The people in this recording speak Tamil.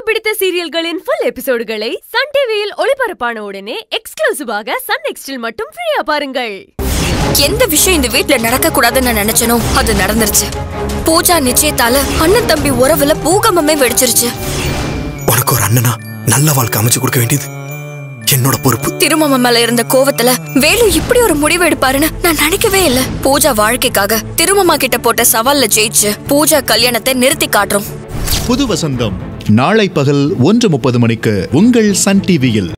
பிடித்த சீரியல்களின் ஃபுல் எபிசோடுகளை சன் டிவியில் ஒளிபரப்பான உடனே எக்ஸ்க்ளூசிவாக சன் நெக்ஸ்டில் மட்டும் ஃப்ரீயா பாருங்கள் எந்த விஷயம் இந்த வீட்ல நடக்க கூடாதுன்னு நான் நினைச்சனோ அது நடந்துருச்சு பூஜா நிச்சயத்தால அண்ணன் தம்பி உறவுல பூகம்பமே வெடிச்சிருச்சு உனக்கு ஒரு அண்ணனா நல்ல வாழ்க்கை அமைச்சு கொடுக்க வேண்டியது என்னோட பொறுப்பு திருமம மேல இருந்த கோவத்துல வேலு இப்படி ஒரு முடிவு எடுப்பாருன்னு நான் நினைக்கவே இல்ல பூஜா வாழ்க்கைக்காக திருமமா கிட்ட போட்ட சவால்ல ஜெயிச்சு பூஜா கல்யாணத்தை நிறுத்தி காட்டுறோம் புது வசந்தம் நாளை பகல் ஒன்று முப்பது மணிக்கு உங்கள் சன் டிவியில்